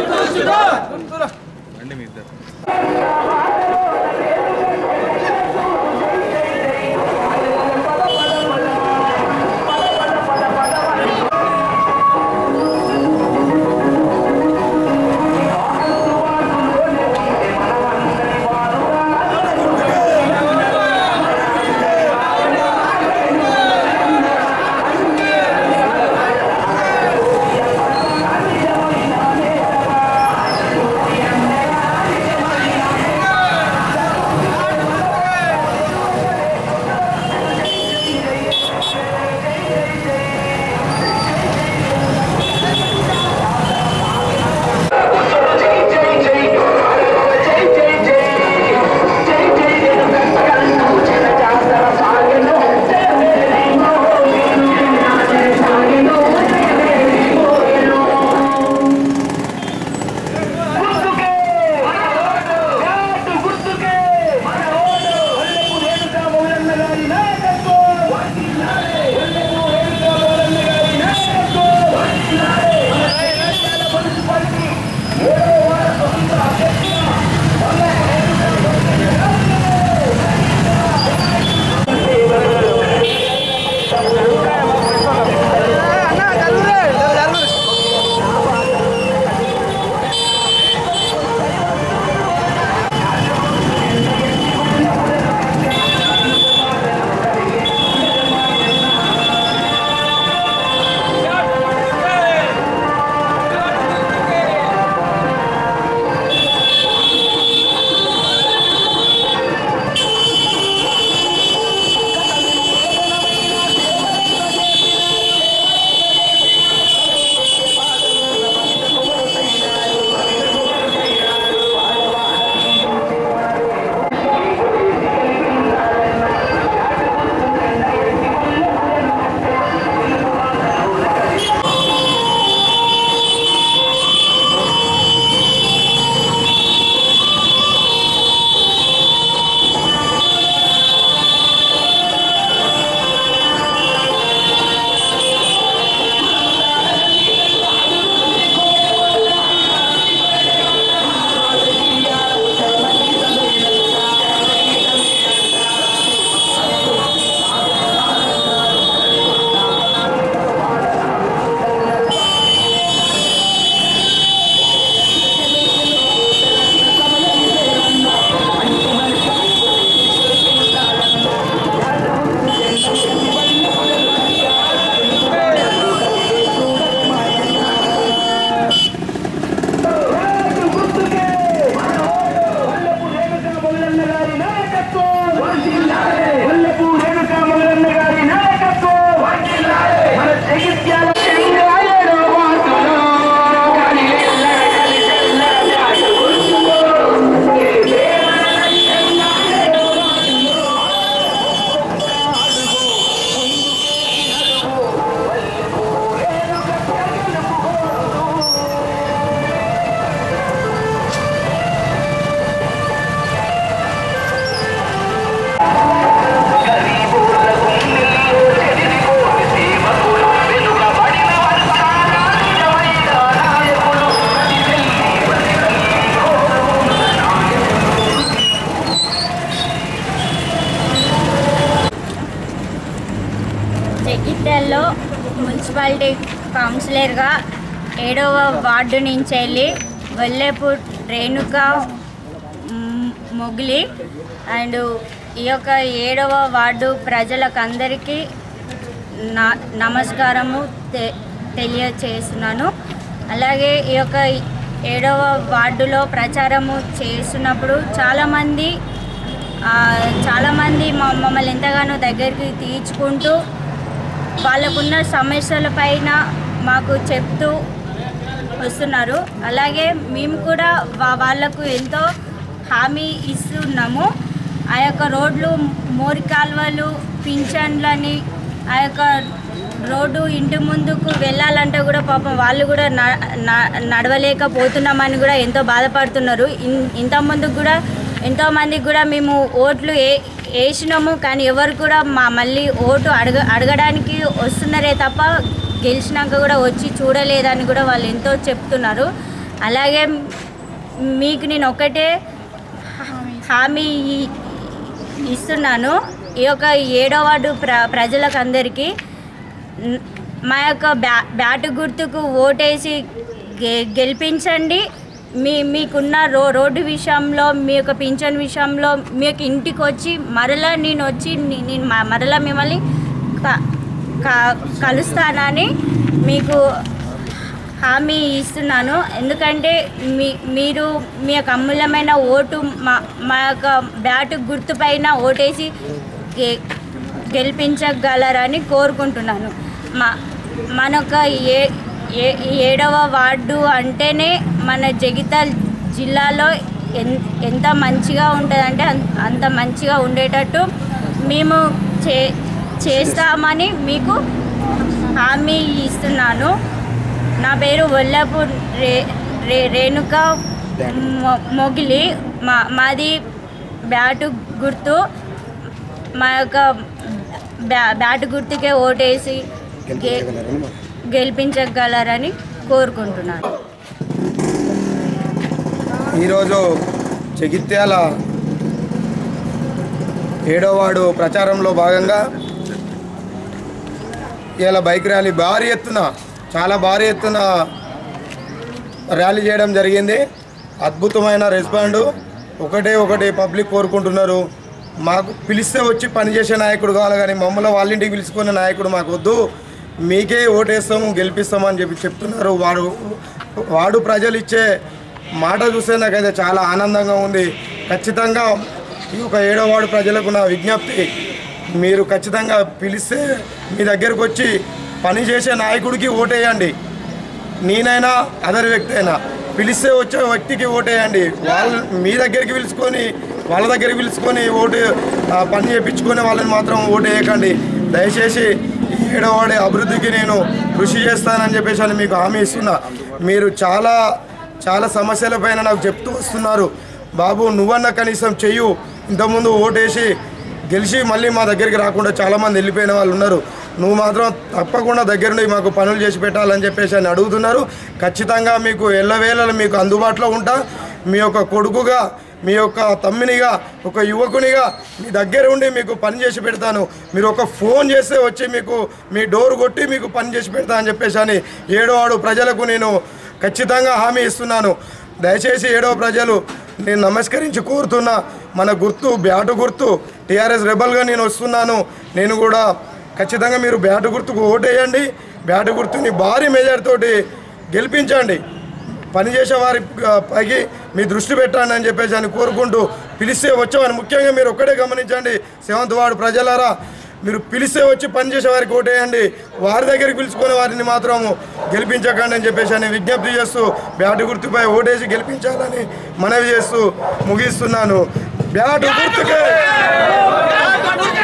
రండి మీ ఇద్దరు జగిత్యాల్లో మున్సిపాలిటీ కౌన్సిలర్గా ఏడవ వార్డు నుంచి వెళ్ళి వల్లేపు రేణుక మ్, మొగిలి అండ్ ఈ యొక్క ఏడవ వార్డు ప్రజలకు అందరికీ నా నమస్కారము తె తెలియచేస్తున్నాను అలాగే ఈ యొక్క ఏడవ వార్డులో ప్రచారము చేస్తున్నప్పుడు చాలామంది ఆ, చాలామంది మా మమ్మల్ని ఎంతగానో దగ్గరికి తీర్చుకుంటూ వాళ్ళకున్న సమస్యల పైన మాకు చెప్తూ వస్తున్నారు అలాగే మేము కూడా వా- వాళ్ళకు ఎంతో హామీ ఇస్తున్నాము ఆ యొక్క రోడ్లు మోరి కాలువలు పింఛన్లని ఆ యొక్క రోడ్డు ఇంటి ముందుకు వెళ్ళాలంటే కూడా పాపం వాళ్ళు కూడా న- న- నడవలేకపోతున్నామని కూడా ఎంతో బాధపడుతున్నారు ఇన్- ఇంత ముందుకు కూడా ఎంతో మందికి కూడా మేము ఓట్లు ఏ వేసినాము కానీ ఎవరు కూడా మా మళ్ళీ ఓటు అడగ అడగడానికి వస్తున్నారే తప్ప గెలిచినాక కూడా వచ్చి చూడలేదని కూడా వాళ్ళు ఎంతో చెప్తున్నారు అలాగే మీకు నేను ఒకటే హామీ ఇ- ఇస్తున్నాను ఈ యొక్క ఏడో వార్డు ప్ర ప్రజలకు అందరికీ న్- మా యొక్క బ్యా బ్యాటు గుర్తుకు ఓటేసి గె గెలిపించండి మీ మీకున్న రో రోడ్డు విషయంలో మీ యొక్క పింఛన్ విషయంలో మీ యొక్క ఇంటికి వచ్చి మరలా నేను వచ్చి నే- నేను మ- మరలా మిమ్మల్ని క- క- కలుస్తానని మీకు హామీ ఇస్తున్నాను ఎందుకంటే మీ మీరు మీ యొక్క అమూల్యమైన ఓటు మా మా యొక్క బ్యాటు గుర్తుపైన ఓటేసి గె- గెలిపించగలరని కోరుకుంటున్నాను మా మనొక ఏ ఏ ఏడవ వార్డు అంటేనే మన జగిత్యాల జిల్లాలో ఎన్ ఎంత మంచిగా ఉంటుందంటే అం- అంత మంచిగా ఉండేటట్టు మేము చే చేస్తామని మీకు హామీ ఇస్తున్నాను నా పేరు వల్లపూర్ రే రే రేణుక మొ- మొగిలి మా మాది బ్యాటు గుర్తు మా యొక్క బ్యా బ్యాటు గుర్తుకే ఓటేసి గె- గెలిపించగలరని కోరుకుంటున్నాను ఈరోజు జగిత్యాల ఏడో వార్డు ప్రచారంలో భాగంగా ఇలా బైక్ ర్యాలీ భారీ ఎత్తున చాలా భారీ ఎత్తున ర్యాలీ చేయడం జరిగింది అద్భుతమైన రెస్పాండ్ ఒకటే ఒకటి పబ్లిక్ కోరుకుంటున్నారు మాకు పిలిస్తే వచ్చి పనిచేసే నాయకుడు కావాలి కానీ మమ్మల్ని వాళ్ళ ఇంటికి పిలుచుకునే నాయకుడు మాకు వద్దు మీకే ఓటేస్తాము గెలిపిస్తామని చెప్పి చెప్తున్నారు వాడు వాడు ప్రజలు ఇచ్చే మాట చూస్తే నాకైతే చాలా ఆనందంగా ఉంది ఖచ్చితంగా ఈ యొక్క ఏడో వాడు ప్రజలకు నా విజ్ఞప్తి మీరు ఖచ్చితంగా పిలిస్తే మీ దగ్గరకు వచ్చి పని చేసే నాయకుడికి ఓటేయండి నేనైనా అదర్ వ్యక్తి అయినా పిలిస్తే వచ్చే వ్యక్తికి ఓటేయండి వాళ్ళు మీ దగ్గరికి పిలుచుకొని వాళ్ళ దగ్గరికి పిలుచుకొని ఓటు ఆ, పని చేయించుకొని వాళ్ళని మాత్రం ఓటు వేయకండి దయచేసి ఈ ఏడవాడి అభివృద్ధికి నేను కృషి చేస్తానని చెప్పేసి అని మీకు హామీ ఇస్తున్నా మీరు చాలా చాలా సమస్యలపైన నాకు చెప్తూ వస్తున్నారు బాబు నువ్వన్నా కనీసం చెయ్యు ఇంతకుముందు ఓటేసి గెలిచి మళ్ళీ మా దగ్గరికి రాకుండా చాలామంది వెళ్ళిపోయిన వాళ్ళు ఉన్నారు నువ్వు మాత్రం తప్పకుండా దగ్గరుండి మాకు పనులు చేసి పెట్టాలని చెప్పేసి అని అడుగుతున్నారు ఖచ్చితంగా మీకు ఎల్లవేళలు మీకు అందుబాటులో ఉంటా మీ యొక్క కొడుకుగా మీ యొక్క తమ్మినిగా ఒక యువకునిగా మీ దగ్గర ఉండి మీకు పని చేసి పెడతాను మీరు ఒక ఫోన్ చేస్తే వచ్చి మీకు మీ డోర్ కొట్టి మీకు పని చేసి పెడతా అని చెప్పేసి అని ఏడో ఆడు ప్రజలకు నేను ఖచ్చితంగా హామీ ఇస్తున్నాను దయచేసి ఏడో ప్రజలు నేను నమస్కరించి కోరుతున్నా మన గుర్తు బ్యాటు గుర్తు టీఆర్ఎస్ రెబల్గా నేను వస్తున్నాను నేను కూడా ఖచ్చితంగా మీరు బ్యాటు గుర్తుకు ఓటేయండి బ్యాటు గుర్తుని భారీ మెజార్టీతోటి గెలిపించండి పనిచేసే వారి ఆ, పైకి మీ దృష్టి పెట్టండి అని చెప్పేసి అని కోరుకుంటూ పిలిస్తే వచ్చామని ముఖ్యంగా మీరు ఒక్కడే గమనించండి సెవెంత్ వార్డు ప్రజలారా మీరు పిలిస్తే వచ్చి పనిచేసే వారికి ఓటేయండి వారి దగ్గరికి పిలుచుకునే వారిని మాత్రం గెలిపించకండి అని చెప్పేసి అని విజ్ఞప్తి చేస్తూ బ్యాటు గుర్తుపై ఓటేసి గెలిపించాలని మనవి చేస్తూ ముగిస్తున్నాను బ్యాటు గుర్తుకే